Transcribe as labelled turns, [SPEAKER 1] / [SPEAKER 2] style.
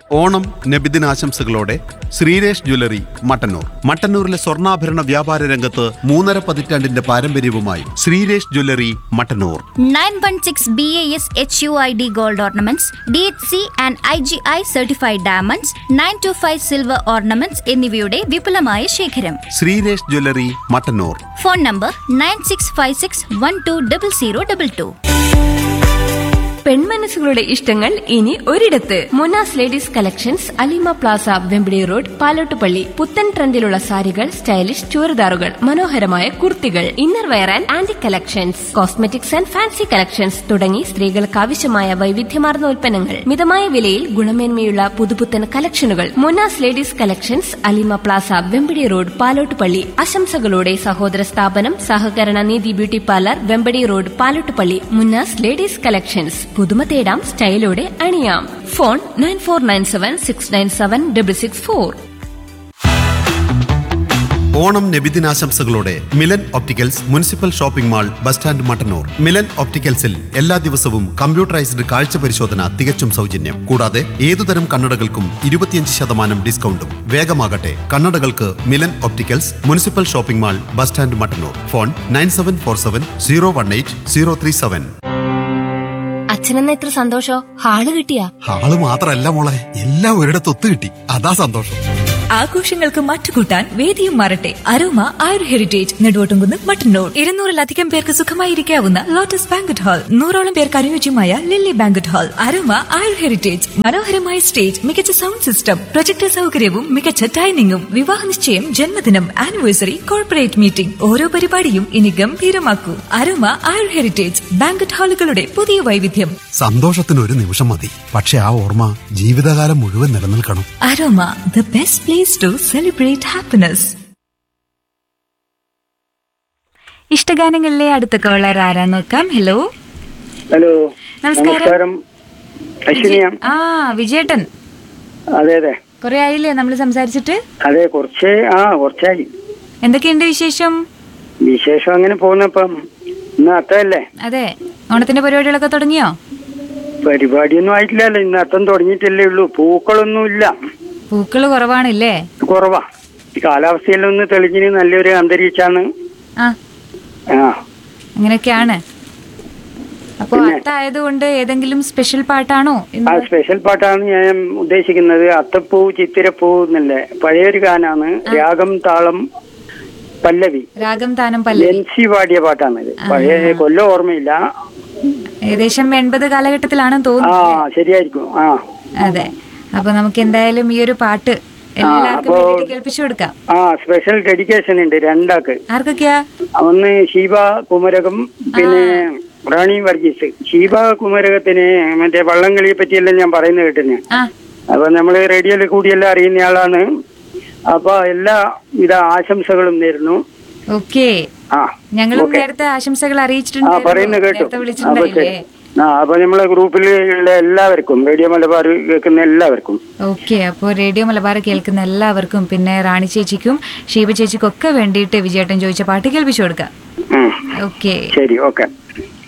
[SPEAKER 1] ഓണം നബിദിനാശംസകളോടെ ശ്രീരേഷ് ജ്വല്ലറി മട്ടന്നൂർ മട്ടന്നൂരിലെ സ്വർണ്ണാഭരണ വ്യാപാര രംഗത്ത് മൂന്നര പതിറ്റാണ്ടിന്റെ പാരമ്പര്യവുമായി Sreeresh jewellery Mattannur
[SPEAKER 2] 916 BAS HUID gold ornaments, DHC and IGI certified diamonds, 925 silver ornaments എന്നിവയുടെ വിപുലമായ ശേഖരം
[SPEAKER 1] Sreeresh jewellery Mattannur
[SPEAKER 2] phone number nine six five six one two double zero double two
[SPEAKER 3] പെൺമനസ്സുകളുടെ ഇഷ്ടങ്ങൾ ഇനി ഒരിടത്ത് Munas ladies collections Alima plaza Vembadi road Palottupalli പുത്തൻ ട്രെൻഡിലുള്ള സാരികൾ സ്റ്റൈലിഷ് ചുരിദാറുകൾ മനോഹരമായ കുർത്തികൾ inner wear and anti collections cosmetics and fancy collections തുടങ്ങി സ്ത്രീകൾക്ക് ആവശ്യമായ വൈവിധ്യമാർന്ന ഉൽപ്പന്നങ്ങൾ മിതമായ വിലയിൽ ഗുണമേന്മയുള്ള പുതുപുത്തൻ കളക്ഷനുകൾ Munas ladies collections Alima plaza Vempadi road Palottupalli ആശംസകളോടെ സഹോദര സ്ഥാപനം സഹകരണ നീതി beauty parlour Vembadi road Palottupalli Munnas ladies collections പുതുമ തേടാം സ്റ്റൈലോടെ അണിയാം phone nine four nine seven six nine seven double six four
[SPEAKER 1] Onam നബിദിനാശംസകളോടെ Milan opticals municipal shopping mall bus stand Mattannur Milan ഒപ്റ്റിക്കൽസിൽ എല്ലാ ദിവസവും കമ്പ്യൂട്ടറൈസ്ഡ് കാഴ്ച പരിശോധന തികച്ചും സൗജന്യം കൂടാതെ ഏതുതരം കണ്ണടകൾക്കും ഇരുപത്തിയഞ്ച് ശതമാനം ഡിസ്കൗണ്ടും വേഗമാകട്ടെ കണ്ണടകൾക്ക് Milan opticals municipal shopping mall bus stand Mattannur phone nine seven four seven zero one eight zero three seven
[SPEAKER 3] അച്ഛനെന്ന എത്ര സന്തോഷോ ഹാള് കിട്ടിയാ
[SPEAKER 1] ആള് മാത്രല്ല മോളെ എല്ലാം ഒരിടത്ത് ഒത്തു കിട്ടി അതാ സന്തോഷം
[SPEAKER 4] ആഘോഷങ്ങൾക്ക് മറ്റുകൂട്ടാൻ വേദിയും മാറട്ടെ അരോമ ആയുർ ഹെറിറ്റേജ് നെടുവോട്ടുംകുന്ന് മട്ടന്നൂർ ഇരുന്നൂറിലധികം പേർക്ക് സുഖമായിരിക്കാവുന്ന ലോട്ടസ് ബാങ്കറ്റ് ഹാൾ നൂറോളം പേർക്ക് അനുയോജ്യമായ lily banquet hall aroma Ayur heritage മനോഹരമായ സ്റ്റേജ് മികച്ച സൗണ്ട് സിസ്റ്റം പ്രൊജക്ടർ സൗകര്യവും മികച്ച ഡൈനിങ്ങും വിവാഹ നിശ്ചയം ജന്മദിനം ആനിവേഴ്സറി കോർപ്പറേറ്റ് മീറ്റിംഗ് ഓരോ പരിപാടിയും ഇനി ഗംഭീരമാക്കൂ അരോമ ആയുർ ഹെറിറ്റേജ് ബാങ്കറ്റ് ഹാളുകളുടെ പുതിയ വൈവിധ്യം
[SPEAKER 1] സന്തോഷത്തിന് ഒരു നിമിഷം മതി പക്ഷെ ആ ഓർമ്മ ജീവിതകാലം മുഴുവൻ നിലനിൽക്കണം
[SPEAKER 4] aroma the best place to celebrate happiness ഇഷ്ടഗാനങ്ങളിലെ അടുത്ത കോളർ ആരാ നോക്കാം ഹലോ
[SPEAKER 5] ഹലോ
[SPEAKER 4] നമസ്കാരം.
[SPEAKER 5] നമസ്കാരം അശ്വിനിയ
[SPEAKER 4] ആ വിജയേട്ടൻ
[SPEAKER 5] അതെ അതെ
[SPEAKER 4] കുറെ ആയില്ലേ നമ്മൾ സംസാരിച്ചിട്ട്
[SPEAKER 5] അതെ കുറച്ച് ആ കുറച്ചായി
[SPEAKER 4] എന്തൊക്കെയുണ്ട് വിശേഷം
[SPEAKER 5] വിശേഷം അങ്ങനെ പോകുന്നപ്പം ഇന്ന് അത്തല്ലേ
[SPEAKER 4] അതെ ഓണത്തിന്റെ പരിപാടികളൊക്കെ തുടങ്ങിയോ
[SPEAKER 5] പരിപാടിയൊന്നും ആയിട്ടില്ലല്ലോ ഇന്ന് അത്തം തുടങ്ങിയിട്ടല്ലേ ഉള്ളൂ പൂക്കളൊന്നും ഇല്ല
[SPEAKER 4] പൂക്കള് കുറവാണില്ലേ
[SPEAKER 5] കുറവാ ഈ കാലാവസ്ഥയെല്ലാം ഒന്ന് തെളിഞ്ഞിന് നല്ലൊരു അന്തരീക്ഷാണ്
[SPEAKER 4] ആ
[SPEAKER 5] ആ
[SPEAKER 4] അങ്ങനെയൊക്കെയാണ് അപ്പൊ അത്തായതുകൊണ്ട് ഏതെങ്കിലും സ്പെഷ്യൽ പാട്ടാണോ
[SPEAKER 5] ആ
[SPEAKER 4] ഇന്ന്?
[SPEAKER 5] സ്പെഷ്യൽ പാട്ടാണ് ഞാൻ ഉദ്ദേശിക്കുന്നത് അത്തപ്പൂ ചിത്തിരപ്പൂ എന്നല്ലേ പഴയൊരു ഗാനാണ് രാഗം താളം പല്ലവി
[SPEAKER 4] രാഗം താനം പല്ലവി
[SPEAKER 5] എൻ സി പാടിയ പാട്ടാണിത് പഴയ കൊല്ലം ഓർമ്മയില്ല
[SPEAKER 4] ഏകദേശം എൺപത് കാലഘട്ടത്തിലാണെന്ന്
[SPEAKER 5] ആ
[SPEAKER 4] തോന്നുന്നു
[SPEAKER 5] ശരിയായിരിക്കും ആ
[SPEAKER 4] അതെ അപ്പൊ നമുക്ക് എന്തായാലും ഈ ഒരു പാട്ട് എല്ലാവർക്കും
[SPEAKER 5] അപ്പോ-
[SPEAKER 4] വേണ്ടിയിട്ട് കേൾപ്പിച്ചു കൊടുക്കാം
[SPEAKER 5] ആ സ്പെഷ്യൽ ഡെഡിക്കേഷൻ ഉണ്ട് രണ്ടാക്ക്
[SPEAKER 4] ആർക്കൊക്കെയാ
[SPEAKER 5] ഒന്ന് ശീബ കുമരകം പിന്നെ റാണി വർഗീസ് ശീബ കുമരകത്തിന് മറ്റേ വള്ളംകളിയെ പറ്റിയെല്ലാം ഞാൻ പറയുന്നത് കേട്ടിന്
[SPEAKER 4] ആ
[SPEAKER 5] അപ്പൊ നമ്മള് റേഡിയോയിൽ കൂടിയെല്ലാം അറിയുന്ന ആളാണ് അപ്പൊ എല്ലാ വിധ ആശംസകളും നേരുന്നു
[SPEAKER 4] ഓക്കെ
[SPEAKER 5] ആ
[SPEAKER 4] ഞങ്ങളും
[SPEAKER 5] ഓക്കെ.
[SPEAKER 4] നേരത്തെ ആശംസകൾ
[SPEAKER 5] ആ
[SPEAKER 4] അറിയിച്ചിട്ടുണ്ടായിരുന്നു
[SPEAKER 5] പറയുന്നത് കേട്ടു
[SPEAKER 4] നേരത്തെ
[SPEAKER 5] അപ്പൊ
[SPEAKER 4] വിളിച്ചിട്ടുണ്ടായില്ലേ
[SPEAKER 5] ശരി. ആ അപ്പൊ നമ്മളെ ഗ്രൂപ്പിൽ ഉള്ള എല്ലാവർക്കും റേഡിയോ മലബാർ കേൾക്കുന്ന എല്ലാവർക്കും
[SPEAKER 4] ഓക്കെ അപ്പോൾ റേഡിയോ മലബാർ കേൾക്കുന്ന എല്ലാവർക്കും പിന്നെ റാണി ചേച്ചിക്കും ഷീബ ചേച്ചിക്കും ഒക്കെ വേണ്ടിയിട്ട് വിജയേട്ടൻ ചോദിച്ച പാട്ട് കേൾപ്പിച്ചു കൊടുക്കാം
[SPEAKER 5] ഉം.
[SPEAKER 4] ഓക്കെ
[SPEAKER 5] ശരി ഓക്കെ